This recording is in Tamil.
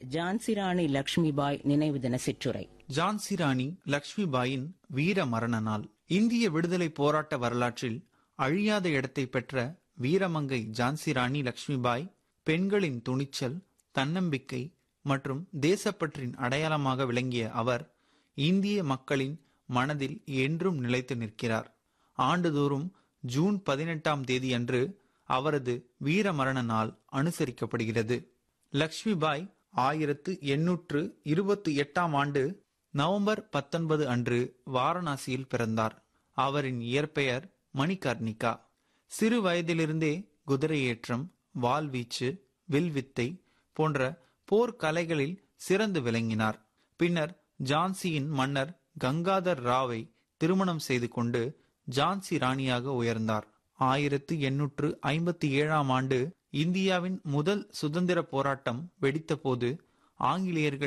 ஜான்சி ராணி லட்சுமிபாய் நினைவு தின சிற்றுரை ஜான்சி ராணி லக்ஷ்மிபாயின் வீர மரண நாள் இந்திய விடுதலை போராட்ட வரலாற்றில் அழியாத இடத்தை பெற்ற வீரமங்கை ஜான்சி ராணி லக்ஷ்மிபாய் பெண்களின் துணிச்சல் தன்னம்பிக்கை மற்றும் தேசப்பற்றின் அடையாளமாக விளங்கிய அவர் இந்திய மக்களின் மனதில் என்றும் நிலைத்து நிற்கிறார் ஆண்டுதோறும் ஜூன் பதினெட்டாம் தேதியன்று அவரது வீர மரண நாள் அனுசரிக்கப்படுகிறது லக்ஷ்மிபாய் ஆயிரத்து எண்ணூற்று இருபத்தி எட்டாம் ஆண்டு நவம்பர் பத்தொன்பது அன்று வாரணாசியில் பிறந்தார் அவரின் இயற்பெயர் மணிகர்ணிகா சிறு வயதிலிருந்தே குதிரையேற்றம் வாள்வீச்சு வில்வித்தை போன்ற போர்க்கலைகளில் சிறந்து விளங்கினார் பின்னர் ஜான்சியின் மன்னர் கங்காதர் ராவை திருமணம் செய்து கொண்டு ஜான்சி ராணியாக உயர்ந்தார் ஆயிரத்து எண்ணூற்று ஐம்பத்தி ஏழாம் ஆண்டு இந்தியாவின் முதல் சுதந்திர போராட்டம் வெடித்தபோது ஆங்கிலேயர்கள்